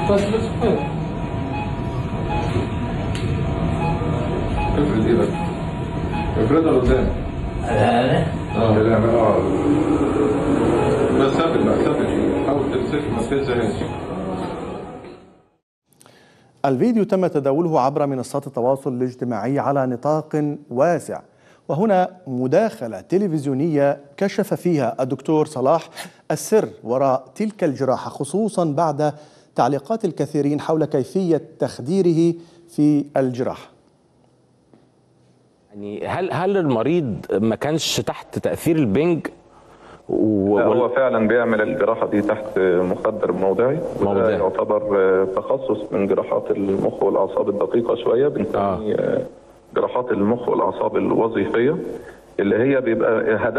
بس بس كفايه افرد ايدك افردها لقدام هذا اه لا اه بس ثبت بقى ثبت فيه حاول تمسك ما تهزهاش الفيديو تم تداوله عبر منصات التواصل الاجتماعي على نطاق واسع وهنا مداخلة تلفزيونية كشف فيها الدكتور صلاح السر وراء تلك الجراحة خصوصا بعد تعليقات الكثيرين حول كيفية تخديره في الجراحة يعني هل هل المريض ما كانش تحت تاثير البنج و... لا هو وال- فعلا بيعمل الجراحه دي تحت مخدر موضعي وده موضعي. يعتبر آه، تخصص من جراحات المخ والاعصاب الدقيقه شويه بنسميه آه، جراحات المخ والاعصاب الوظيفيه اللي هي بيبقى هدفها